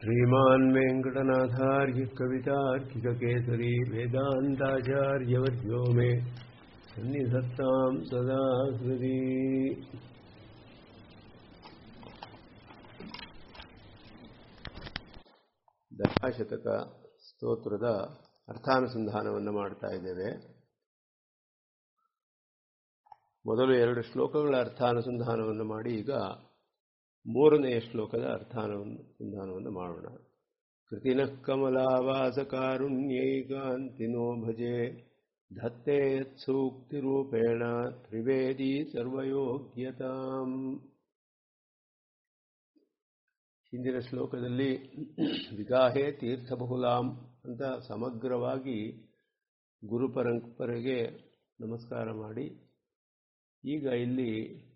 श्रीमान् वेङ्कटनाथार्य कवितार्किककेसरी वेदान्ताचार्यवर्यो मे सन्निधत्तां सदा हृदि ದಶಾಶತಕ ಸ್ತೋತ್ರದ ಅರ್ಥಾನುಸಂಧಾನವನ್ನು ಮಾಡ್ತಾ ಇದ್ದೇವೆ ಮೊದಲು ಎರಡು ಶ್ಲೋಕಗಳ ಅರ್ಥಾನುಸಂಧಾನವನ್ನು ಮಾಡಿ ಈಗ ಮೂರನೆಯ ಶ್ಲೋಕದ ಅರ್ಥಾನುಸಂಧಾನವನ್ನು ಮಾಡೋಣ ಕೃತಿನಃ ಕಮಲಾವಾಸ ಕಾರುಣ್ಯೈಕಾಂತಿನೋ ಭಜೆ ಧತ್ತೆ ಯತ್ಸೂಕ್ತಿರೂಪೇಣ ತ್ರಿವೇದಿ ಸರ್ವಯೋಗ್ಯತಾಂ ಹಿಂದಿನ ಶ್ಲೋಕದಲ್ಲಿ ವಿಗಾಹೆ ತೀರ್ಥಬಹುಲಾಂ ಅಂತ ಸಮಗ್ರವಾಗಿ ಗುರುಪರಂಪರೆಗೆ ನಮಸ್ಕಾರ ಮಾಡಿ ಈಗ ಇಲ್ಲಿ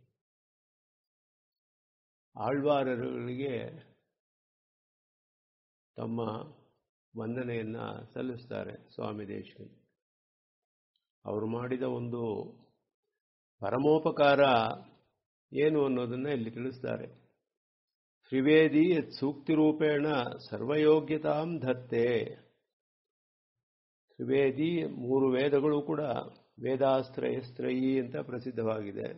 ಆಳ್ವಾರರುಗಳಿಗೆ ತಮ್ಮ ವಂದನೆಯನ್ನು ಸಲ್ಲಿಸ್ತಾರೆ ಸ್ವಾಮಿ ದೇಶಕನ್ ಅವರು ಮಾಡಿದ ಒಂದು ಪರಮೋಪಕಾರ ಏನು ಅನ್ನೋದನ್ನು ಇಲ್ಲಿ ತಿಳಿಸ್ತಾರೆ ತ್ರಿವೇದಿ ಸೂಕ್ತಿರೂಪೇಣ ಸರ್ವಯೋಗ್ಯತಾಂ ಧತ್ತೆ ತ್ರಿವೇದಿ ಮೂರು ವೇದಗಳು ಕೂಡ ವೇದಾಸ್ತ್ರಯಸ್ತ್ರಯಿ ಅಂತ ಪ್ರಸಿದ್ಧವಾಗಿದೆ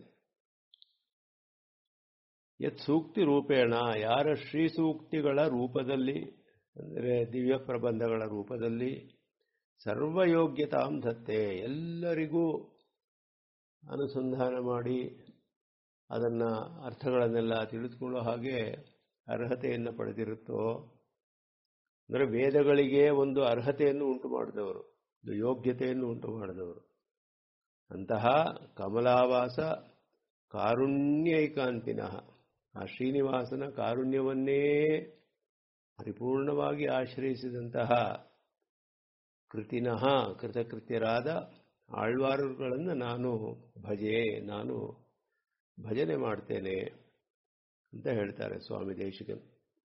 ಯತ್ ಸೂಕ್ತಿ ರೂಪೇಣ ಯಾರ ಶ್ರೀ ಸೂಕ್ತಿಗಳ ರೂಪದಲ್ಲಿ ಅಂದರೆ ದಿವ್ಯ ಪ್ರಬಂಧಗಳ ರೂಪದಲ್ಲಿ ಸರ್ವಯೋಗ್ಯತಾಂ ಧತ್ತೆ ಎಲ್ಲರಿಗೂ ಅನುಸಂಧಾನ ಮಾಡಿ ಅದನ್ನು ಅರ್ಥಗಳನ್ನೆಲ್ಲ ತಿಳಿದುಕೊಳ್ಳೋ ಹಾಗೆ ಅರ್ಹತೆಯನ್ನು ಪಡೆದಿರುತ್ತೋ ಅಂದರೆ ವೇದಗಳಿಗೆ ಒಂದು ಅರ್ಹತೆಯನ್ನು ಉಂಟು ಮಾಡಿದವರು ಒಂದು ಯೋಗ್ಯತೆಯನ್ನು ಉಂಟು ಮಾಡಿದವರು ಅಂತಹ ಕಮಲಾವಾಸ ಕಾರುಣ್ಯೈಕಾಂತಿನಃ ಆ ಶ್ರೀನಿವಾಸನ ಕಾರುಣ್ಯವನ್ನೇ ಪರಿಪೂರ್ಣವಾಗಿ ಆಶ್ರಯಿಸಿದಂತಹ ಕೃತಿನಃ ಕೃತಕೃತ್ಯರಾದ ಆಳ್ವಾರುಗಳನ್ನು ನಾನು ಭಜೆ ನಾನು ಭಜನೆ ಮಾಡ್ತೇನೆ ಅಂತ ಹೇಳ್ತಾರೆ ಸ್ವಾಮಿ ದೇಶಿಕನ್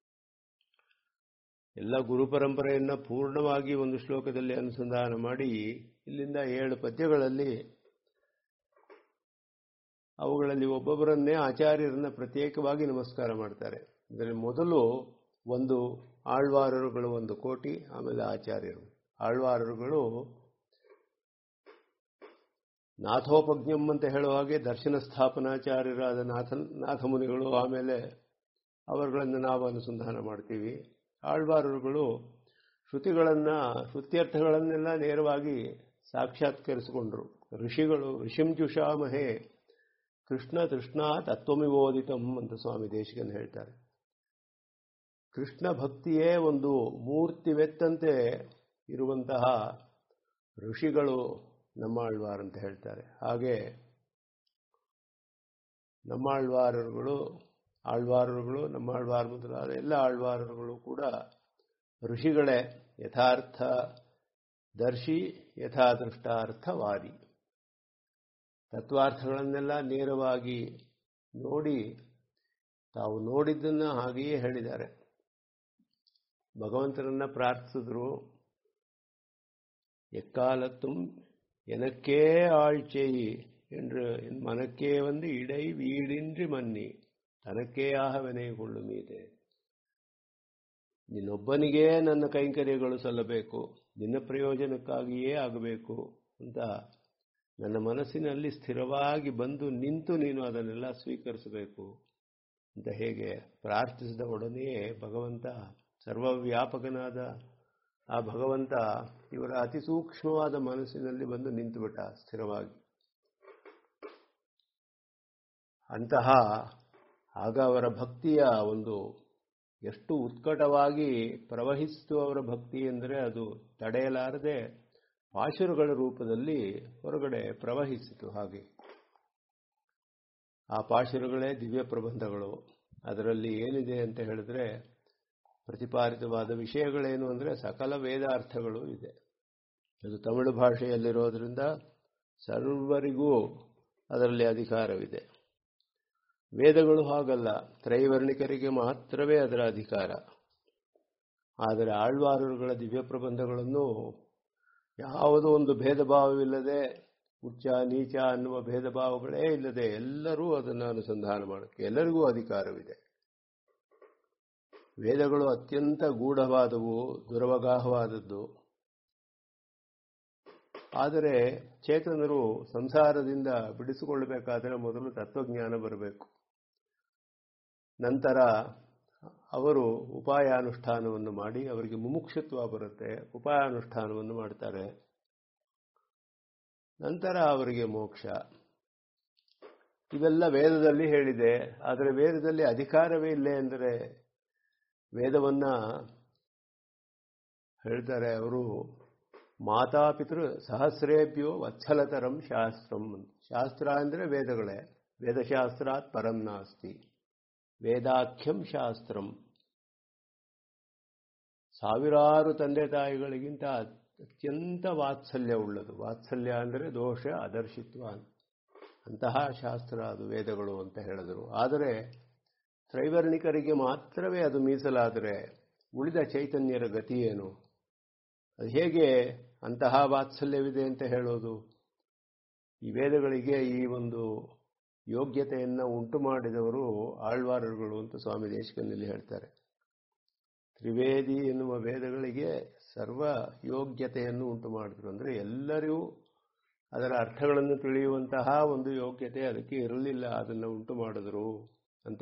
ಎಲ್ಲ ಗುರು ಪರಂಪರೆಯನ್ನು ಪೂರ್ಣವಾಗಿ ಒಂದು ಶ್ಲೋಕದಲ್ಲಿ ಅನುಸಂಧಾನ ಮಾಡಿ ಇಲ್ಲಿಂದ ಏಳು ಪದ್ಯಗಳಲ್ಲಿ ಅವುಗಳಲ್ಲಿ ಒಬ್ಬೊಬ್ಬರನ್ನೇ ಆಚಾರ್ಯರನ್ನ ಪ್ರತ್ಯೇಕವಾಗಿ ನಮಸ್ಕಾರ ಮಾಡ್ತಾರೆ ಇದರಲ್ಲಿ ಮೊದಲು ಒಂದು ಆಳ್ವಾರರುಗಳು ಒಂದು ಕೋಟಿ ಆಮೇಲೆ ಆಚಾರ್ಯರು ಆಳ್ವಾರರುಗಳು ನಾಥೋಪಜ್ಞಂ ಅಂತ ಹೇಳುವ ಹಾಗೆ ದರ್ಶನ ಸ್ಥಾಪನಾಚಾರ್ಯರಾದ ನಾಥ ನಾಥಮುನಿಗಳು ಆಮೇಲೆ ಅವರುಗಳನ್ನು ನಾವು ಅನುಸಂಧಾನ ಮಾಡ್ತೀವಿ ಆಳ್ವಾರರುಗಳು ಶ್ರುತಿಗಳನ್ನು ಶ್ರುತ್ಯರ್ಥಗಳನ್ನೆಲ್ಲ ನೇರವಾಗಿ ಸಾಕ್ಷಾತ್ಕರಿಸಿಕೊಂಡ್ರು ಋಷಿಗಳು ಋಷಿಂಜುಷಾಮಹೇ ಕೃಷ್ಣ ತೃಷ್ಣ ತತ್ವಮಿಬೋದಿತಂ ಅಂತ ಸ್ವಾಮಿ ದೇಶಿಕನ್ ಹೇಳ್ತಾರೆ ಕೃಷ್ಣ ಭಕ್ತಿಯೇ ಒಂದು ಮೂರ್ತಿವೆತ್ತಂತೆ ಇರುವಂತಹ ಋಷಿಗಳು ನಮ್ಮಾಳ್ವಾರ್ ಅಂತ ಹೇಳ್ತಾರೆ ಹಾಗೆ ನಮ್ಮಾಳ್ವಾರರುಗಳು ಆಳ್ವಾರರುಗಳು ನಮ್ಮಾಳ್ವಾರ್ ಮೊದಲಾದ ಎಲ್ಲ ಆಳ್ವಾರರುಗಳು ಕೂಡ ಋಷಿಗಳೇ ಯಥಾರ್ಥ ದರ್ಶಿ ಯಥಾದೃಷ್ಟಾರ್ಥವಾದಿ ತತ್ವಾರ್ಥಗಳನ್ನೆಲ್ಲ ನೇರವಾಗಿ ನೋಡಿ ತಾವು ನೋಡಿದ್ದನ್ನು ಹಾಗೆಯೇ ಹೇಳಿದ್ದಾರೆ ಭಗವಂತನನ್ನ ಪ್ರಾರ್ಥಿಸಿದ್ರು எக்காலத்தும் எனக்கே ஆழ்ச்செய் என்று என் மனக்கே வந்து இடை வீடின்றி மன்னி ತನಕ್ಕೇಯಾಹ ವಿನಯಗೊಳ್ಳು ಮೀದೆ ನಿನ್ನೊಬ್ಬನಿಗೇ ನನ್ನ ಕೈಂಕರ್ಯಗಳು ಸಲ್ಲಬೇಕು ನಿನ್ನ ಪ್ರಯೋಜನಕ್ಕಾಗಿಯೇ ಆಗಬೇಕು ಅಂತ ನನ್ನ ಮನಸ್ಸಿನಲ್ಲಿ ಸ್ಥಿರವಾಗಿ ಬಂದು ನಿಂತು ನೀನು ಅದನ್ನೆಲ್ಲ ಸ್ವೀಕರಿಸಬೇಕು ಅಂತ ಹೇಗೆ ಪ್ರಾರ್ಥಿಸಿದ ಒಡನೆಯೇ ಭಗವಂತ ಸರ್ವವ್ಯಾಪಕನಾದ ಆ ಭಗವಂತ ಇವರ ಅತಿ ಸೂಕ್ಷ್ಮವಾದ ಮನಸ್ಸಿನಲ್ಲಿ ಬಂದು ನಿಂತುಬಿಟ್ಟ ಸ್ಥಿರವಾಗಿ ಅಂತಹ ಆಗ ಅವರ ಭಕ್ತಿಯ ಒಂದು ಎಷ್ಟು ಉತ್ಕಟವಾಗಿ ಪ್ರವಹಿಸಿತು ಅವರ ಭಕ್ತಿ ಎಂದರೆ ಅದು ತಡೆಯಲಾರದೆ ಪಾಶುರುಗಳ ರೂಪದಲ್ಲಿ ಹೊರಗಡೆ ಪ್ರವಹಿಸಿತು ಹಾಗೆ ಆ ಪಾಶುರುಗಳೇ ದಿವ್ಯ ಪ್ರಬಂಧಗಳು ಅದರಲ್ಲಿ ಏನಿದೆ ಅಂತ ಹೇಳಿದ್ರೆ ಪ್ರತಿಪಾದಿತವಾದ ವಿಷಯಗಳೇನು ಅಂದರೆ ಸಕಲ ವೇದಾರ್ಥಗಳು ಇದೆ ಅದು ತಮಿಳು ಭಾಷೆಯಲ್ಲಿರೋದ್ರಿಂದ ಸರ್ವರಿಗೂ ಅದರಲ್ಲಿ ಅಧಿಕಾರವಿದೆ ವೇದಗಳು ಹಾಗಲ್ಲ ತ್ರೈವರ್ಣಿಕರಿಗೆ ಮಾತ್ರವೇ ಅದರ ಅಧಿಕಾರ ಆದರೆ ಆಳ್ವಾರರುಗಳ ದಿವ್ಯ ಪ್ರಬಂಧಗಳನ್ನು ಯಾವುದೋ ಒಂದು ಭೇದ ಭಾವವಿಲ್ಲದೆ ಉಚ್ಚ ನೀಚ ಅನ್ನುವ ಭೇದ ಭಾವಗಳೇ ಇಲ್ಲದೆ ಎಲ್ಲರೂ ಅದನ್ನು ಅನುಸಂಧಾನ ಮಾಡೋಕ್ಕೆ ಎಲ್ಲರಿಗೂ ಅಧಿಕಾರವಿದೆ ವೇದಗಳು ಅತ್ಯಂತ ಗೂಢವಾದವು ದುರವಗಾಹವಾದದ್ದು ಆದರೆ ಚೇತನರು ಸಂಸಾರದಿಂದ ಬಿಡಿಸಿಕೊಳ್ಳಬೇಕಾದರೆ ಮೊದಲು ತತ್ವಜ್ಞಾನ ಬರಬೇಕು ನಂತರ ಅವರು ಉಪಾಯಾನುಷ್ಠಾನವನ್ನು ಮಾಡಿ ಅವರಿಗೆ ಮುಮುಕ್ಷತ್ವ ಬರುತ್ತೆ ಉಪಾಯಾನುಷ್ಠಾನವನ್ನು ಮಾಡ್ತಾರೆ ನಂತರ ಅವರಿಗೆ ಮೋಕ್ಷ ಇವೆಲ್ಲ ವೇದದಲ್ಲಿ ಹೇಳಿದೆ ಆದರೆ ವೇದದಲ್ಲಿ ಅಧಿಕಾರವೇ ಇಲ್ಲ ಎಂದರೆ ವೇದವನ್ನ ಹೇಳ್ತಾರೆ ಅವರು ಮಾತಾಪಿತೃ ಸಹಸ್ರೇಭ್ಯೋ ವತ್ಸಲತರಂ ಶಾಸ್ತ್ರಂ ಶಾಸ್ತ್ರ ಅಂದರೆ ವೇದಗಳೇ ವೇದಶಾಸ್ತ್ರಾತ್ ಪರಂ ನಾಸ್ತಿ ವೇದಾಖ್ಯಂ ಶಾಸ್ತ್ರಂ ಸಾವಿರಾರು ತಂದೆ ತಾಯಿಗಳಿಗಿಂತ ಅತ್ಯಂತ ವಾತ್ಸಲ್ಯ ಉಳ್ಳದು ವಾತ್ಸಲ್ಯ ಅಂದರೆ ದೋಷ ಅದರ್ಶಿತ್ವ ಅಂತಹ ಶಾಸ್ತ್ರ ಅದು ವೇದಗಳು ಅಂತ ಹೇಳಿದರು ಆದರೆ ತ್ರೈವರ್ಣಿಕರಿಗೆ ಮಾತ್ರವೇ ಅದು ಮೀಸಲಾದರೆ ಉಳಿದ ಚೈತನ್ಯರ ಗತಿ ಏನು ಅದು ಹೇಗೆ ಅಂತಹ ವಾತ್ಸಲ್ಯವಿದೆ ಅಂತ ಹೇಳೋದು ಈ ವೇದಗಳಿಗೆ ಈ ಒಂದು ಯೋಗ್ಯತೆಯನ್ನು ಉಂಟು ಮಾಡಿದವರು ಆಳ್ವಾರರುಗಳು ಅಂತ ಸ್ವಾಮಿ ದೇಶಕನಲ್ಲಿ ಹೇಳ್ತಾರೆ ತ್ರಿವೇದಿ ಎನ್ನುವ ವೇದಗಳಿಗೆ ಸರ್ವ ಯೋಗ್ಯತೆಯನ್ನು ಉಂಟು ಮಾಡಿದ್ರು ಅಂದರೆ ಎಲ್ಲರಿಗೂ ಅದರ ಅರ್ಥಗಳನ್ನು ತಿಳಿಯುವಂತಹ ಒಂದು ಯೋಗ್ಯತೆ ಅದಕ್ಕೆ ಇರಲಿಲ್ಲ ಅದನ್ನು ಉಂಟು ಮಾಡಿದ್ರು ಅಂತ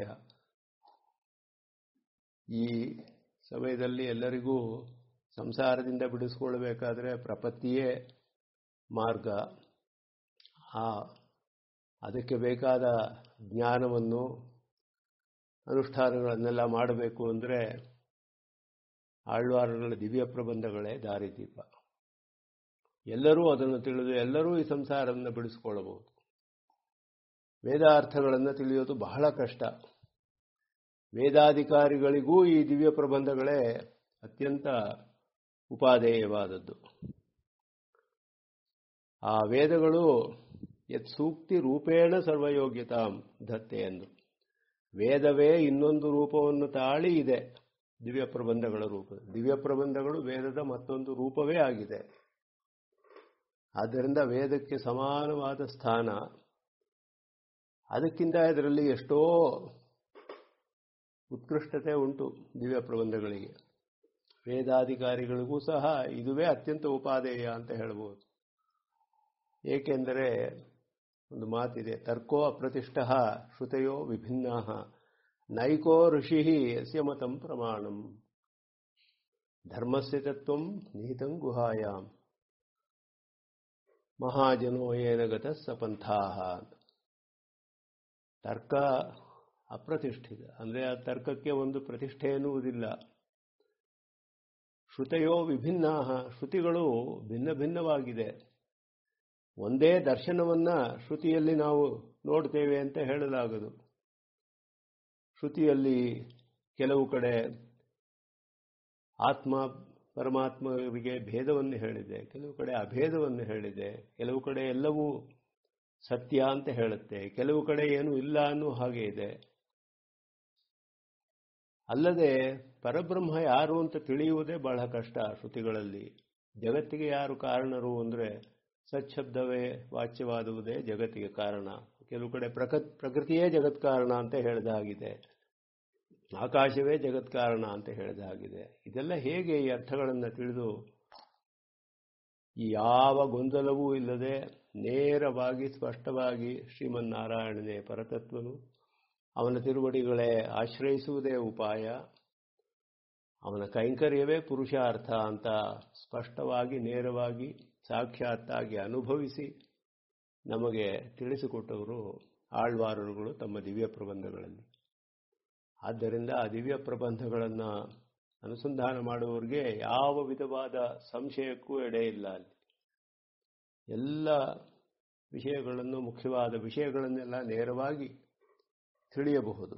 ಈ ಸಮಯದಲ್ಲಿ ಎಲ್ಲರಿಗೂ ಸಂಸಾರದಿಂದ ಬಿಡಿಸ್ಕೊಳ್ಬೇಕಾದ್ರೆ ಪ್ರಪತ್ತಿಯೇ ಮಾರ್ಗ ಆ ಅದಕ್ಕೆ ಬೇಕಾದ ಜ್ಞಾನವನ್ನು ಅನುಷ್ಠಾನಗಳನ್ನೆಲ್ಲ ಮಾಡಬೇಕು ಅಂದರೆ ಆಳ್ವಾರಗಳ ದಿವ್ಯ ಪ್ರಬಂಧಗಳೇ ದಾರಿದೀಪ ಎಲ್ಲರೂ ಅದನ್ನು ತಿಳಿದು ಎಲ್ಲರೂ ಈ ಸಂಸಾರವನ್ನು ಬಿಡಿಸಿಕೊಳ್ಳಬಹುದು ವೇದಾರ್ಥಗಳನ್ನು ತಿಳಿಯೋದು ಬಹಳ ಕಷ್ಟ ವೇದಾಧಿಕಾರಿಗಳಿಗೂ ಈ ದಿವ್ಯ ಪ್ರಬಂಧಗಳೇ ಅತ್ಯಂತ ಉಪಾದೇಯವಾದದ್ದು ಆ ವೇದಗಳು ಯತ್ ಸೂಕ್ತಿ ರೂಪೇಣ ಸರ್ವಯೋಗ್ಯತಾಂ ಧತ್ತೆ ಎಂದು ವೇದವೇ ಇನ್ನೊಂದು ರೂಪವನ್ನು ತಾಳಿ ಇದೆ ದಿವ್ಯ ಪ್ರಬಂಧಗಳ ರೂಪ ದಿವ್ಯ ಪ್ರಬಂಧಗಳು ವೇದದ ಮತ್ತೊಂದು ರೂಪವೇ ಆಗಿದೆ ಆದ್ದರಿಂದ ವೇದಕ್ಕೆ ಸಮಾನವಾದ ಸ್ಥಾನ ಅದಕ್ಕಿಂತ ಇದರಲ್ಲಿ ಎಷ್ಟೋ ಉತ್ಕೃಷ್ಟತೆ ಉಂಟು ದಿವ್ಯ ಪ್ರಬಂಧಗಳಿಗೆ ವೇದಾಧಿಕಾರಿಗಳಿಗೂ ಸಹ ಇದುವೇ ಅತ್ಯಂತ ಉಪಾದೇಯ ಅಂತ ಹೇಳ್ಬೋದು ಏಕೆಂದರೆ ಒಂದು ಮಾತಿದೆ ತರ್ಕೋ ಅಪ್ರತಿಷ್ಠ ಶ್ರುತೆಯೋ ವಿಭಿನ್ನ ನೈಕೋ ಋಷಿ ಯಸ್ಯ ಮತಂ ಪ್ರಮಾಣಂ ಧರ್ಮಸ್ಯ ತತ್ವಂ ನಿಹಿತಂ ಗುಹಾಯಾಮ್ ಮಹಾಜನೋ ಏನ ಗತ ಸಪಂಥಾಹ ತರ್ಕ ಅಪ್ರತಿಷ್ಠಿತ ಅಂದರೆ ಆ ತರ್ಕಕ್ಕೆ ಒಂದು ಪ್ರತಿಷ್ಠೆ ಎನ್ನುವುದಿಲ್ಲ ಶ್ರುತೆಯೋ ವಿಭಿನ್ನ ಶ್ರುತಿಗಳು ಭಿನ್ನ ಭಿನ್ನವಾಗಿದೆ ಒಂದೇ ದರ್ಶನವನ್ನ ಶ್ರುತಿಯಲ್ಲಿ ನಾವು ನೋಡ್ತೇವೆ ಅಂತ ಹೇಳಲಾಗದು ಶ್ರುತಿಯಲ್ಲಿ ಕೆಲವು ಕಡೆ ಆತ್ಮ ಪರಮಾತ್ಮರಿಗೆ ಭೇದವನ್ನು ಹೇಳಿದೆ ಕೆಲವು ಕಡೆ ಅಭೇದವನ್ನು ಹೇಳಿದೆ ಕೆಲವು ಕಡೆ ಎಲ್ಲವೂ ಸತ್ಯ ಅಂತ ಹೇಳುತ್ತೆ ಕೆಲವು ಕಡೆ ಏನು ಇಲ್ಲ ಅನ್ನೋ ಹಾಗೆ ಇದೆ ಅಲ್ಲದೆ ಪರಬ್ರಹ್ಮ ಯಾರು ಅಂತ ತಿಳಿಯುವುದೇ ಬಹಳ ಕಷ್ಟ ಶ್ರುತಿಗಳಲ್ಲಿ ಜಗತ್ತಿಗೆ ಯಾರು ಕಾರಣರು ಅಂದರೆ ಸಚ್ಛಬ್ದವೇ ವಾಚ್ಯವಾದುವುದೇ ಜಗತ್ತಿಗೆ ಕಾರಣ ಕೆಲವು ಕಡೆ ಪ್ರಕೃತ್ ಪ್ರಕೃತಿಯೇ ಜಗತ್ ಕಾರಣ ಅಂತ ಹೇಳಿದ ಹಾಗಿದೆ ಆಕಾಶವೇ ಜಗತ್ ಕಾರಣ ಅಂತ ಹೇಳಿದ ಹಾಗಿದೆ ಇದೆಲ್ಲ ಹೇಗೆ ಈ ಅರ್ಥಗಳನ್ನು ತಿಳಿದು ಈ ಯಾವ ಗೊಂದಲವೂ ಇಲ್ಲದೆ ನೇರವಾಗಿ ಸ್ಪಷ್ಟವಾಗಿ ಶ್ರೀಮನ್ನಾರಾಯಣನೇ ಪರತತ್ವನು ಅವನ ತಿರುವಡಿಗಳೇ ಆಶ್ರಯಿಸುವುದೇ ಉಪಾಯ ಅವನ ಕೈಂಕರ್ಯವೇ ಪುರುಷಾರ್ಥ ಅಂತ ಸ್ಪಷ್ಟವಾಗಿ ನೇರವಾಗಿ ಸಾಕ್ಷಾತ್ತಾಗಿ ಅನುಭವಿಸಿ ನಮಗೆ ತಿಳಿಸಿಕೊಟ್ಟವರು ಆಳ್ವಾರರುಗಳು ತಮ್ಮ ದಿವ್ಯ ಪ್ರಬಂಧಗಳಲ್ಲಿ ಆದ್ದರಿಂದ ಆ ದಿವ್ಯ ಪ್ರಬಂಧಗಳನ್ನು ಅನುಸಂಧಾನ ಮಾಡುವವರಿಗೆ ಯಾವ ವಿಧವಾದ ಸಂಶಯಕ್ಕೂ ಎಡೆ ಇಲ್ಲ ಅಲ್ಲಿ ಎಲ್ಲ ವಿಷಯಗಳನ್ನು ಮುಖ್ಯವಾದ ವಿಷಯಗಳನ್ನೆಲ್ಲ ನೇರವಾಗಿ ತಿಳಿಯಬಹುದು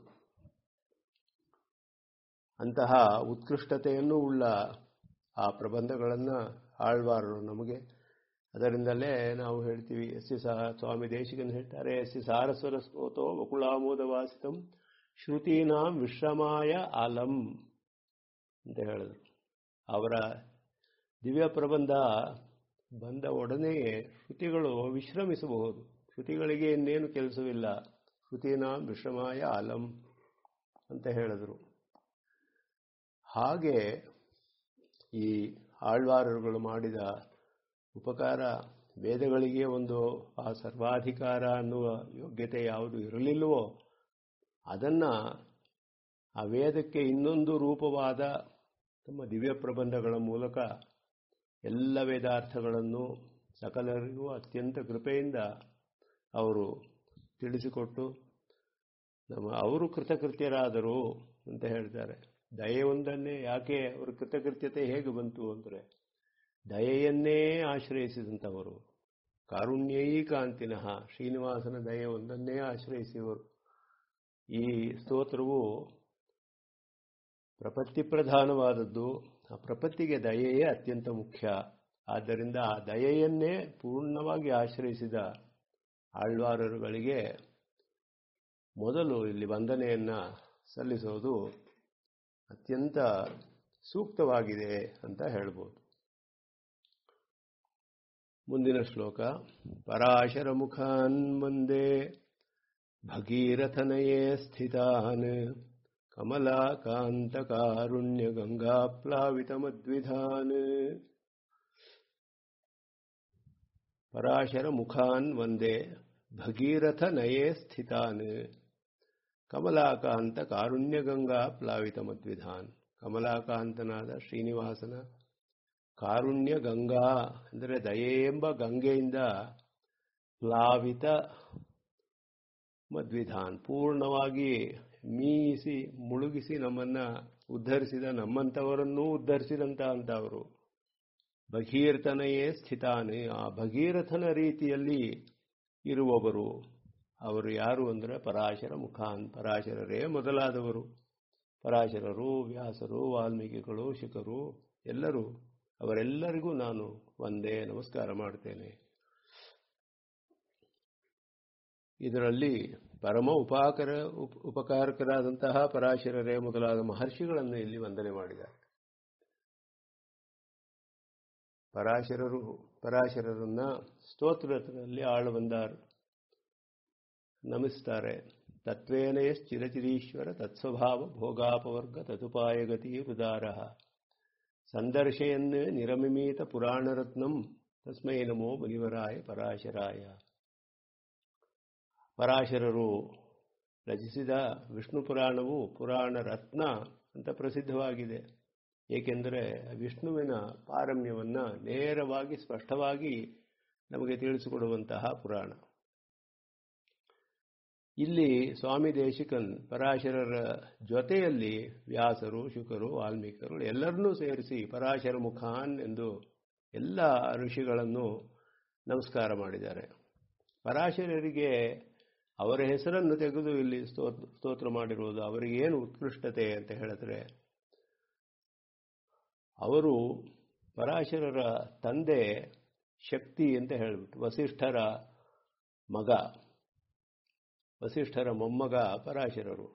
ಅಂತಹ ಉತ್ಕೃಷ್ಟತೆಯನ್ನು ಉಳ್ಳ ಆ ಪ್ರಬಂಧಗಳನ್ನು ಆಳ್ವಾರರು ನಮಗೆ ಅದರಿಂದಲೇ ನಾವು ಹೇಳ್ತೀವಿ ಎಸ್ ಸಿ ಸಹ ಸ್ವಾಮಿ ದೇಶಿಕನ್ ಹೇಳ್ತಾರೆ ಎಸ್ ಸಿ ಸಾರಸ್ವರ ಸ್ಫೋತೋ ವಕುಳಾಮೋದ ವಾಸಿತಂ ಶ್ರುತೀನಾಂ ವಿಶ್ರಮಾಯ ಅಲಂ ಅಂತ ಹೇಳಿದ್ರು ಅವರ ದಿವ್ಯ ಪ್ರಬಂಧ ಬಂದ ಒಡನೆಯೇ ಶ್ರುತಿಗಳು ವಿಶ್ರಮಿಸಬಹುದು ಶ್ರುತಿಗಳಿಗೆ ಇನ್ನೇನು ಕೆಲಸವಿಲ್ಲ ಶ್ರುತೀನಾಂ ವಿಶ್ರಮಾಯ ಅಲಂ ಅಂತ ಹೇಳಿದ್ರು ಹಾಗೆ ಈ ಆಳ್ವಾರರುಗಳು ಮಾಡಿದ ಉಪಕಾರ ವೇದಗಳಿಗೆ ಒಂದು ಆ ಸರ್ವಾಧಿಕಾರ ಅನ್ನುವ ಯೋಗ್ಯತೆ ಯಾವುದು ಇರಲಿಲ್ಲವೋ ಅದನ್ನು ಆ ವೇದಕ್ಕೆ ಇನ್ನೊಂದು ರೂಪವಾದ ತಮ್ಮ ದಿವ್ಯ ಪ್ರಬಂಧಗಳ ಮೂಲಕ ಎಲ್ಲ ವೇದಾರ್ಥಗಳನ್ನು ಸಕಲರಿಗೂ ಅತ್ಯಂತ ಕೃಪೆಯಿಂದ ಅವರು ತಿಳಿಸಿಕೊಟ್ಟು ನಮ್ಮ ಅವರು ಕೃತಕೃತ್ಯರಾದರು ಅಂತ ಹೇಳ್ತಾರೆ ದಯೆ ಒಂದನ್ನೇ ಯಾಕೆ ಅವರ ಕೃತಕೃತ್ಯತೆ ಹೇಗೆ ಬಂತು ಅಂದರೆ ದಯೆಯನ್ನೇ ಆಶ್ರಯಿಸಿದಂಥವರು ಕಾರುಣ್ಯೀ ಕಾಂತಿನಃ ಶ್ರೀನಿವಾಸನ ದಯೆ ಒಂದನ್ನೇ ಆಶ್ರಯಿಸಿವರು ಈ ಸ್ತೋತ್ರವು ಪ್ರಪತ್ತಿ ಪ್ರಧಾನವಾದದ್ದು ಆ ಪ್ರಪತ್ತಿಗೆ ದಯೆಯೇ ಅತ್ಯಂತ ಮುಖ್ಯ ಆದ್ದರಿಂದ ಆ ದಯೆಯನ್ನೇ ಪೂರ್ಣವಾಗಿ ಆಶ್ರಯಿಸಿದ ಆಳ್ವಾರರುಗಳಿಗೆ ಮೊದಲು ಇಲ್ಲಿ ವಂದನೆಯನ್ನು ಸಲ್ಲಿಸೋದು ಅತ್ಯಂತ ಸೂಕ್ತವಾಗಿದೆ ಅಂತ ಹೇಳ್ಬೋದು ಮುಂದಿನ ಶ್ಲೋಕ ಪರಾಶರ ಮುಖಾನ್ ವಂದೇ ಭಗೀರಥನಯೇ ಸ್ಥಿತಾನ್ ಕಮಲಾಕಾಂತಕಾರುಣ್ಯ ಗಂಗಾಪ್ಲಾವಿತಮದ್ವಿಧಾನ್ ಪರಾಶರ ಮುಖಾನ್ ವಂದೇ ಭಗೀರಥ ನಯೇ ಸ್ಥಿತಾನ್ ಕಮಲಾಕಾಂತ ಕಾರುಣ್ಯ ಗಂಗಾ ಪ್ಲಾವಿತ ಮದ್ವಿಧಾನ್ ಕಮಲಾಕಾಂತನಾದ ಶ್ರೀನಿವಾಸನ ಕಾರುಣ್ಯ ಗಂಗಾ ಅಂದರೆ ದಯೆ ಎಂಬ ಗಂಗೆಯಿಂದ ಪ್ಲಾವಿತ ಮದ್ವಿಧಾನ್ ಪೂರ್ಣವಾಗಿ ಮೀಸಿ ಮುಳುಗಿಸಿ ನಮ್ಮನ್ನ ಉದ್ಧರಿಸಿದ ನಮ್ಮಂಥವರನ್ನೂ ಉದ್ಧರಿಸಿದಂತ ಅಂತವರು ಭಗೀರಥನೆಯೇ ಸ್ಥಿತಾನೆ ಆ ಭಗೀರಥನ ರೀತಿಯಲ್ಲಿ ಇರುವವರು ಅವರು ಯಾರು ಅಂದರೆ ಪರಾಶರ ಮುಖಾನ್ ಪರಾಶರರೇ ಮೊದಲಾದವರು ಪರಾಶರರು ವ್ಯಾಸರು ವಾಲ್ಮೀಕಿಗಳು ಶಿಖರು ಎಲ್ಲರೂ ಅವರೆಲ್ಲರಿಗೂ ನಾನು ಒಂದೇ ನಮಸ್ಕಾರ ಮಾಡ್ತೇನೆ ಇದರಲ್ಲಿ ಪರಮ ಉಪಾಕರ ಉಪಕಾರಕರಾದಂತಹ ಪರಾಶರರೇ ಮೊದಲಾದ ಮಹರ್ಷಿಗಳನ್ನು ಇಲ್ಲಿ ವಂದನೆ ಮಾಡಿದ್ದಾರೆ ಪರಾಶರರು ಪರಾಶರರನ್ನ ಸ್ತೋತ್ರದಲ್ಲಿ ಆಳು ಬಂದಾರು ನಮಿಸ್ತಾರೆ ತತ್ವೇನಯ ಚಿರಚಿರೀಶ್ವರ ತತ್ಸ್ವಭಾವ ಭೋಗಾಪವರ್ಗ ತದುಪಾಯಗತಿ ಉದಾರ ಸಂದರ್ಶಯನ್ ನಿರಮಿಮೀತ ಪುರಾಣರತ್ನಂ ತಸ್ಮೈ ನಮೋ ಮುನಿವರಾಯ ಪರಾಶರಾಯ ಪರಾಶರರು ರಚಿಸಿದ ವಿಷ್ಣು ಪುರಾಣವು ಪುರಾಣ ರತ್ನ ಅಂತ ಪ್ರಸಿದ್ಧವಾಗಿದೆ ಏಕೆಂದರೆ ವಿಷ್ಣುವಿನ ಪಾರಮ್ಯವನ್ನು ನೇರವಾಗಿ ಸ್ಪಷ್ಟವಾಗಿ ನಮಗೆ ತಿಳಿಸಿಕೊಡುವಂತಹ ಪುರಾಣ ಇಲ್ಲಿ ಸ್ವಾಮಿ ದೇಶಿಕನ್ ಪರಾಶರರ ಜೊತೆಯಲ್ಲಿ ವ್ಯಾಸರು ಶುಕರು ವಾಲ್ಮೀಕರು ಎಲ್ಲರನ್ನೂ ಸೇರಿಸಿ ಪರಾಶರ ಮುಖಾನ್ ಎಂದು ಎಲ್ಲ ಋಷಿಗಳನ್ನು ನಮಸ್ಕಾರ ಮಾಡಿದ್ದಾರೆ ಪರಾಶರರಿಗೆ ಅವರ ಹೆಸರನ್ನು ತೆಗೆದು ಇಲ್ಲಿ ಸ್ತೋತ್ರ ಮಾಡಿರುವುದು ಅವರಿಗೆ ಏನು ಉತ್ಕೃಷ್ಟತೆ ಅಂತ ಹೇಳಿದ್ರೆ ಅವರು ಪರಾಶರರ ತಂದೆ ಶಕ್ತಿ ಅಂತ ಹೇಳಿಬಿಟ್ಟು ವಸಿಷ್ಠರ ಮಗ ವಸಿಷ್ಠರ ಮೊಮ್ಮಗ ಪರಾಶರರು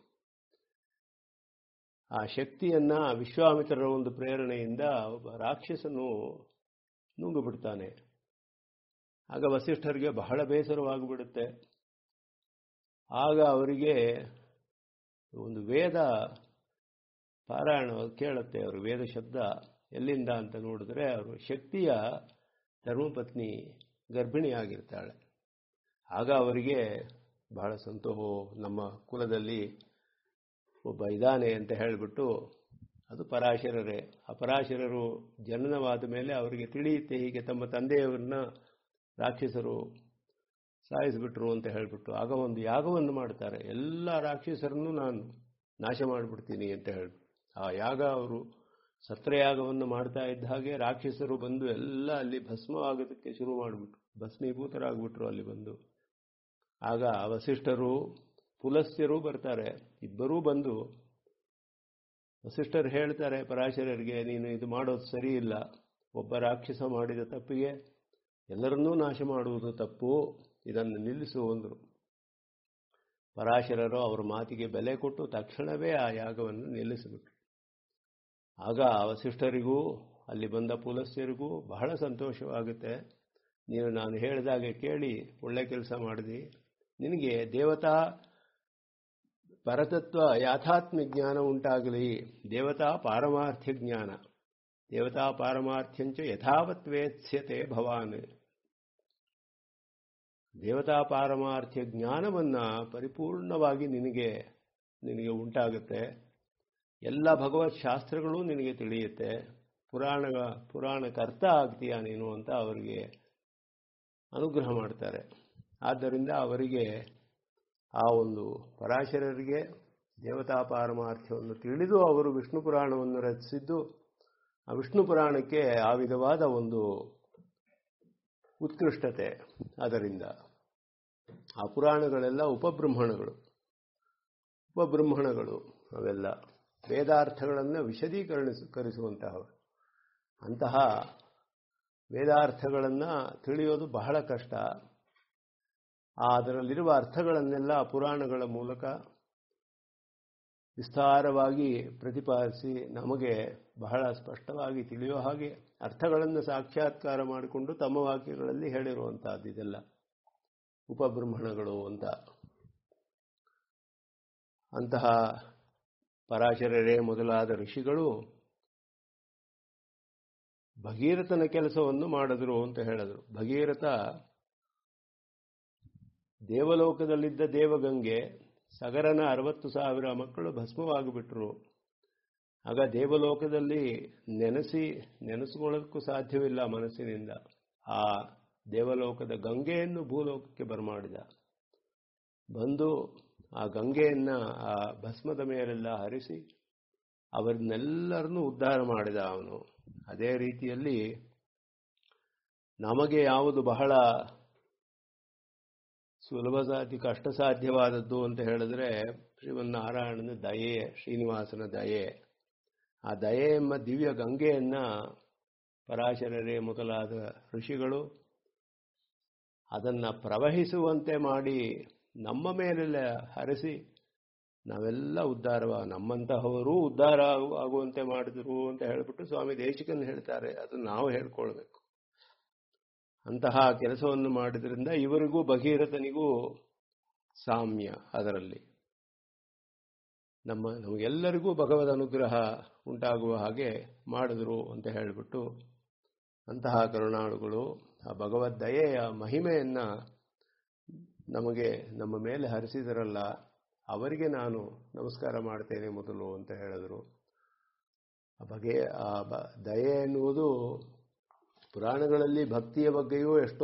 ಆ ಶಕ್ತಿಯನ್ನ ವಿಶ್ವಾಮಿತ್ರರ ಒಂದು ಪ್ರೇರಣೆಯಿಂದ ಒಬ್ಬ ರಾಕ್ಷಸನು ನುಂಗು ಬಿಡ್ತಾನೆ ಆಗ ವಸಿಷ್ಠರಿಗೆ ಬಹಳ ಬೇಸರವಾಗಿಬಿಡುತ್ತೆ ಆಗ ಅವರಿಗೆ ಒಂದು ವೇದ ಪಾರಾಯಣ ಕೇಳುತ್ತೆ ಅವರು ವೇದ ಶಬ್ದ ಎಲ್ಲಿಂದ ಅಂತ ನೋಡಿದ್ರೆ ಅವರು ಶಕ್ತಿಯ ಧರ್ಮಪತ್ನಿ ಗರ್ಭಿಣಿಯಾಗಿರ್ತಾಳೆ ಆಗ ಅವರಿಗೆ ಬಹಳ ಸಂತೋಷ ನಮ್ಮ ಕುಲದಲ್ಲಿ ಒಬ್ಬ ಇದ್ದಾನೆ ಅಂತ ಹೇಳಿಬಿಟ್ಟು ಅದು ಪರಾಶರರೇ ಆ ಪರಾಶರರು ಜನನವಾದ ಮೇಲೆ ಅವರಿಗೆ ತಿಳಿಯುತ್ತೆ ಹೀಗೆ ತಮ್ಮ ತಂದೆಯವರನ್ನ ರಾಕ್ಷಸರು ಸಾಯಿಸಿಬಿಟ್ರು ಅಂತ ಹೇಳಿಬಿಟ್ಟು ಆಗ ಒಂದು ಯಾಗವನ್ನು ಮಾಡ್ತಾರೆ ಎಲ್ಲ ರಾಕ್ಷಸರನ್ನು ನಾನು ನಾಶ ಮಾಡಿಬಿಡ್ತೀನಿ ಅಂತ ಹೇಳ್ಬಿಟ್ಟು ಆ ಯಾಗ ಅವರು ಸತ್ರಯಾಗವನ್ನು ಮಾಡ್ತಾ ಇದ್ದ ಹಾಗೆ ರಾಕ್ಷಸರು ಬಂದು ಎಲ್ಲ ಅಲ್ಲಿ ಭಸ್ಮವಾಗೋದಕ್ಕೆ ಶುರು ಮಾಡಿಬಿಟ್ರು ಭಸ್ಮೀಭೂತರಾಗ್ಬಿಟ್ರು ಅಲ್ಲಿ ಬಂದು ಆಗ ವಸಿಷ್ಠರು ಪುಲಸ್ತ್ಯರು ಬರ್ತಾರೆ ಇಬ್ಬರೂ ಬಂದು ವಸಿಷ್ಠರು ಹೇಳ್ತಾರೆ ಪರಾಶರರಿಗೆ ನೀನು ಇದು ಮಾಡೋದು ಸರಿ ಇಲ್ಲ ಒಬ್ಬ ರಾಕ್ಷಸ ಮಾಡಿದ ತಪ್ಪಿಗೆ ಎಲ್ಲರನ್ನೂ ನಾಶ ಮಾಡುವುದು ತಪ್ಪು ಇದನ್ನು ನಿಲ್ಲಿಸು ಅಂದರು ಪರಾಶರರು ಅವರ ಮಾತಿಗೆ ಬೆಲೆ ಕೊಟ್ಟು ತಕ್ಷಣವೇ ಆ ಯಾಗವನ್ನು ನಿಲ್ಲಿಸಿಬಿಟ್ರು ಆಗ ವಸಿಷ್ಠರಿಗೂ ಅಲ್ಲಿ ಬಂದ ಪುಲಸ್ತ್ಯರಿಗೂ ಬಹಳ ಸಂತೋಷವಾಗುತ್ತೆ ನೀನು ನಾನು ಹೇಳಿದಾಗೆ ಕೇಳಿ ಒಳ್ಳೆ ಕೆಲಸ ಮಾಡಿದಿ ನಿನಗೆ ದೇವತಾ ಪರತತ್ವ ಯಾಥಾತ್ಮ್ಯ ಜ್ಞಾನ ಉಂಟಾಗಲಿ ದೇವತಾ ಪಾರಮಾರ್ಥ್ಯ ಜ್ಞಾನ ದೇವತಾ ಪಾರಮಾರ್ಥ್ಯಂಚ ಯಥಾವತ್ ವೇತ್ಸ್ಯತೆ ಭವಾನ್ ದೇವತಾ ಪಾರಮಾರ್ಥ್ಯ ಜ್ಞಾನವನ್ನ ಪರಿಪೂರ್ಣವಾಗಿ ನಿನಗೆ ನಿನಗೆ ಉಂಟಾಗುತ್ತೆ ಎಲ್ಲ ಭಗವತ್ ಶಾಸ್ತ್ರಗಳು ನಿನಗೆ ತಿಳಿಯುತ್ತೆ ಪುರಾಣ ಪುರಾಣ ಕರ್ತ ಆಗ್ತೀಯ ನೀನು ಅಂತ ಅವರಿಗೆ ಅನುಗ್ರಹ ಮಾಡ್ತಾರೆ ಆದ್ದರಿಂದ ಅವರಿಗೆ ಆ ಒಂದು ಪರಾಶರರಿಗೆ ದೇವತಾ ಪಾರಮಾರ್ಥ್ಯವನ್ನು ತಿಳಿದು ಅವರು ವಿಷ್ಣು ಪುರಾಣವನ್ನು ರಚಿಸಿದ್ದು ಆ ವಿಷ್ಣು ಪುರಾಣಕ್ಕೆ ಆ ವಿಧವಾದ ಒಂದು ಉತ್ಕೃಷ್ಟತೆ ಅದರಿಂದ ಆ ಪುರಾಣಗಳೆಲ್ಲ ಉಪಬ್ರಹ್ಮಣಗಳು ಉಪಬ್ರಹ್ಮಣಗಳು ಅವೆಲ್ಲ ವೇದಾರ್ಥಗಳನ್ನು ವಿಶದೀಕರಣಿಕರಿಸುವಂತಹ ಅಂತಹ ವೇದಾರ್ಥಗಳನ್ನು ತಿಳಿಯೋದು ಬಹಳ ಕಷ್ಟ ಅದರಲ್ಲಿರುವ ಅರ್ಥಗಳನ್ನೆಲ್ಲ ಪುರಾಣಗಳ ಮೂಲಕ ವಿಸ್ತಾರವಾಗಿ ಪ್ರತಿಪಾದಿಸಿ ನಮಗೆ ಬಹಳ ಸ್ಪಷ್ಟವಾಗಿ ತಿಳಿಯೋ ಹಾಗೆ ಅರ್ಥಗಳನ್ನು ಸಾಕ್ಷಾತ್ಕಾರ ಮಾಡಿಕೊಂಡು ತಮ್ಮ ವಾಕ್ಯಗಳಲ್ಲಿ ಹೇಳಿರುವಂತಹದ್ದು ಇದೆಲ್ಲ ಉಪಬ್ರಹ್ಮಣಗಳು ಅಂತ ಅಂತಹ ಪರಾಶರರೇ ಮೊದಲಾದ ಋಷಿಗಳು ಭಗೀರಥನ ಕೆಲಸವನ್ನು ಮಾಡಿದ್ರು ಅಂತ ಹೇಳಿದ್ರು ಭಗೀರಥ ದೇವಲೋಕದಲ್ಲಿದ್ದ ದೇವಗಂಗೆ ಸಗರನ ಅರವತ್ತು ಸಾವಿರ ಮಕ್ಕಳು ಭಸ್ಮವಾಗಿಬಿಟ್ರು ಆಗ ದೇವಲೋಕದಲ್ಲಿ ನೆನೆಸಿ ನೆನೆಸ್ಕೊಳ್ಳೋದಕ್ಕೂ ಸಾಧ್ಯವಿಲ್ಲ ಮನಸ್ಸಿನಿಂದ ಆ ದೇವಲೋಕದ ಗಂಗೆಯನ್ನು ಭೂಲೋಕಕ್ಕೆ ಬರಮಾಡಿದ ಬಂದು ಆ ಗಂಗೆಯನ್ನ ಆ ಭಸ್ಮದ ಮೇಲೆಲ್ಲ ಹರಿಸಿ ಅವರನ್ನೆಲ್ಲರನ್ನೂ ಉದ್ಧಾರ ಮಾಡಿದ ಅವನು ಅದೇ ರೀತಿಯಲ್ಲಿ ನಮಗೆ ಯಾವುದು ಬಹಳ ಸುಲಭ ಸಾಧ್ಯ ಕಷ್ಟ ಸಾಧ್ಯವಾದದ್ದು ಅಂತ ಹೇಳಿದ್ರೆ ಶ್ರೀಮನ್ನಾರಾಯಣನ ದಯೆ ಶ್ರೀನಿವಾಸನ ದಯೆ ಆ ದಯೆ ಎಂಬ ದಿವ್ಯ ಗಂಗೆಯನ್ನ ಪರಾಶರರೇ ಮೊದಲಾದ ಋಷಿಗಳು ಅದನ್ನ ಪ್ರವಹಿಸುವಂತೆ ಮಾಡಿ ನಮ್ಮ ಮೇಲೆಲ್ಲ ಹರಿಸಿ ನಾವೆಲ್ಲ ಉದ್ಧಾರವ ನಮ್ಮಂತಹವರು ಉದ್ಧಾರ ಆಗುವಂತೆ ಮಾಡಿದ್ರು ಅಂತ ಹೇಳಿಬಿಟ್ಟು ಸ್ವಾಮಿ ದೇಶಿಕನ್ ಹೇಳ್ತಾರೆ ಅದನ್ನು ನಾವು ಹೇಳ್ಕೊಳ್ಬೇಕು ಅಂತಹ ಕೆಲಸವನ್ನು ಮಾಡಿದ್ರಿಂದ ಇವರಿಗೂ ಭಗೀರಥನಿಗೂ ಸಾಮ್ಯ ಅದರಲ್ಲಿ ನಮ್ಮ ನಮಗೆಲ್ಲರಿಗೂ ಭಗವದ್ ಅನುಗ್ರಹ ಉಂಟಾಗುವ ಹಾಗೆ ಮಾಡಿದ್ರು ಅಂತ ಹೇಳಿಬಿಟ್ಟು ಅಂತಹ ಕರುಣಾಳುಗಳು ಆ ಭಗವದ್ ದಯೆಯ ಮಹಿಮೆಯನ್ನ ನಮಗೆ ನಮ್ಮ ಮೇಲೆ ಹರಿಸಿದರಲ್ಲ ಅವರಿಗೆ ನಾನು ನಮಸ್ಕಾರ ಮಾಡ್ತೇನೆ ಮೊದಲು ಅಂತ ಹೇಳಿದರು ಆ ಬಗೆ ಆ ಬ ದಯೆ ಎನ್ನುವುದು ಪುರಾಣಗಳಲ್ಲಿ ಭಕ್ತಿಯ ಬಗ್ಗೆಯೂ ಎಷ್ಟೋ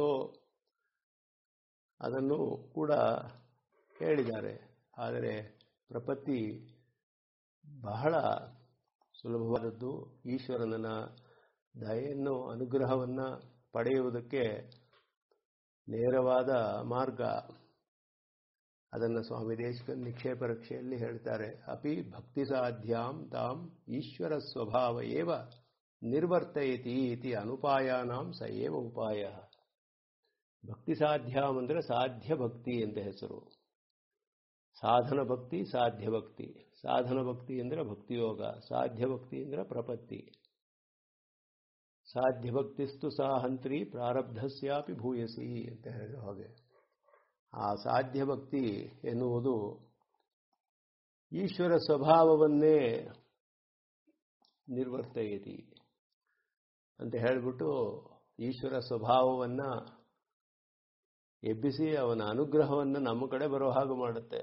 ಅದನ್ನು ಕೂಡ ಹೇಳಿದ್ದಾರೆ ಆದರೆ ಪ್ರಪತ್ತಿ ಬಹಳ ಸುಲಭವಾದದ್ದು ಈಶ್ವರನ ದಯೆಯನ್ನು ಅನುಗ್ರಹವನ್ನು ಪಡೆಯುವುದಕ್ಕೆ ನೇರವಾದ ಮಾರ್ಗ ಅದನ್ನು ಸ್ವಾಮಿ ದೇಶಕ ನಿಕ್ಷೇಪ ರಕ್ಷೆಯಲ್ಲಿ ಹೇಳ್ತಾರೆ ಅಪಿ ಭಕ್ತಿ ಸಾಧ್ಯಾಂ ತಾಂ ಈಶ್ವರ ಸ್ವಭಾವ ಏವ ನಿರ್ವರ್ತಯತಿ ಇತಿ ಅನುಪಾಯಾನಾಂ ಸ ಏವ ಉಪಾಯ ಭಕ್ತಿ ಸಾಧ್ಯಾಂ ಅಂದರೆ ಸಾಧ್ಯ ಭಕ್ತಿ ಅಂತ ಹೆಸರು ಸಾಧನ ಭಕ್ತಿ ಸಾಧ್ಯ ಭಕ್ತಿ ಸಾಧನ ಭಕ್ತಿ ಅಂದರೆ ಭಕ್ತಿಯೋಗ ಸಾಧ್ಯ ಭಕ್ತಿ ಅಂದರೆ ಪ್ರಪತ್ತಿ ಸಾಧ್ಯ ಭಕ್ತಿಸ್ತು ಸಾ ಹಂತ್ರಿ ಪ್ರಾರಬ್ಧಸ್ಯಾಪಿ ಭೂಯಸಿ ಅಂತ ಹೇಳಿದ ಹಾಗೆ ಆ ಸಾಧ್ಯ ಭಕ್ತಿ ಎನ್ನುವುದು ಈಶ್ವರ ಸ್ವಭಾವವನ್ನೇ ನಿರ್ವರ್ತಯತಿ ಅಂತ ಹೇಳಿಬಿಟ್ಟು ಈಶ್ವರ ಸ್ವಭಾವವನ್ನ ಎಬ್ಬಿಸಿ ಅವನ ಅನುಗ್ರಹವನ್ನು ನಮ್ಮ ಕಡೆ ಬರೋ ಹಾಗೆ ಮಾಡುತ್ತೆ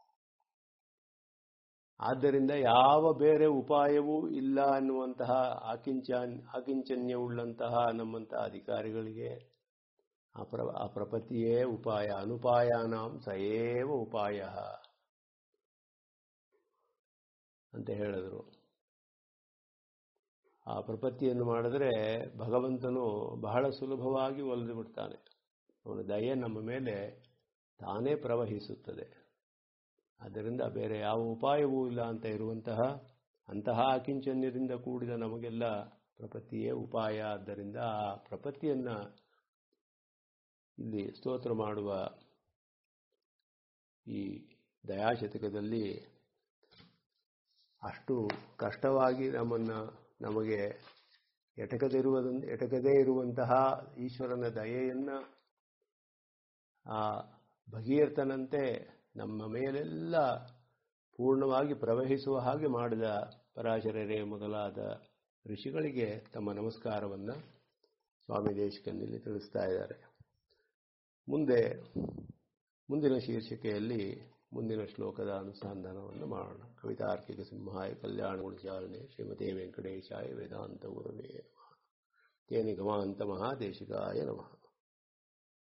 ಆದ್ದರಿಂದ ಯಾವ ಬೇರೆ ಉಪಾಯವೂ ಇಲ್ಲ ಅನ್ನುವಂತಹ ಆಕಿಂಚ ಆಕಿಂಚನ್ಯವುಳ್ಳಂತಹ ನಮ್ಮಂತಹ ಅಧಿಕಾರಿಗಳಿಗೆ ಆ ಪ್ರ ಆ ಪ್ರಪತಿಯೇ ಉಪಾಯ ಅನುಪಾಯಾನಾಂ ಸಯೇವ ಉಪಾಯ ಅಂತ ಹೇಳಿದರು ಆ ಪ್ರಪತ್ತಿಯನ್ನು ಮಾಡಿದ್ರೆ ಭಗವಂತನು ಬಹಳ ಸುಲಭವಾಗಿ ಒಲಿದು ಬಿಡ್ತಾನೆ ಅವನ ದಯೆ ನಮ್ಮ ಮೇಲೆ ತಾನೇ ಪ್ರವಹಿಸುತ್ತದೆ ಆದ್ದರಿಂದ ಬೇರೆ ಯಾವ ಉಪಾಯವೂ ಇಲ್ಲ ಅಂತ ಇರುವಂತಹ ಅಂತಹ ಅಕಿಂಚನ್ಯದಿಂದ ಕೂಡಿದ ನಮಗೆಲ್ಲ ಪ್ರಪತ್ತಿಯೇ ಉಪಾಯ ಆದ್ದರಿಂದ ಆ ಪ್ರಪತ್ತಿಯನ್ನ ಇಲ್ಲಿ ಸ್ತೋತ್ರ ಮಾಡುವ ಈ ದಯಾಶತಕದಲ್ಲಿ ಅಷ್ಟು ಕಷ್ಟವಾಗಿ ನಮ್ಮನ್ನು ನಮಗೆ ಎಟಕದಿರುವ ಎಟಕದೇ ಇರುವಂತಹ ಈಶ್ವರನ ದಯೆಯನ್ನು ಆ ಭಗೀರಥನಂತೆ ನಮ್ಮ ಮೇಲೆಲ್ಲ ಪೂರ್ಣವಾಗಿ ಪ್ರವಹಿಸುವ ಹಾಗೆ ಮಾಡಿದ ಪರಾಶರರೇ ಮೊದಲಾದ ಋಷಿಗಳಿಗೆ ತಮ್ಮ ನಮಸ್ಕಾರವನ್ನು ಸ್ವಾಮಿ ದೇಶಕನಲ್ಲಿ ತಿಳಿಸ್ತಾ ಇದ್ದಾರೆ ಮುಂದೆ ಮುಂದಿನ ಶೀರ್ಷಿಕೆಯಲ್ಲಿ ಮುಂದಿನ ಶ್ಲೋಕದ ಅನುಸಂಧಾನವನ್ನು ಮಾಡೋಣ ಕವಿತಾರ್ಕಿಕ ಸಿಂಹಾಯ ಕಲ್ಯಾಣ ಗುಣಚಾರಣೆ ಶ್ರೀಮತಿ ವೆಂಕಟೇಶಾಯ ವೇದಾಂತ ಗುರುವೇ ನಮಃ ತೇ ನಿಗಮಾಂತ ಮಹಾದೇಶಿಕಾಯ ನಮಃ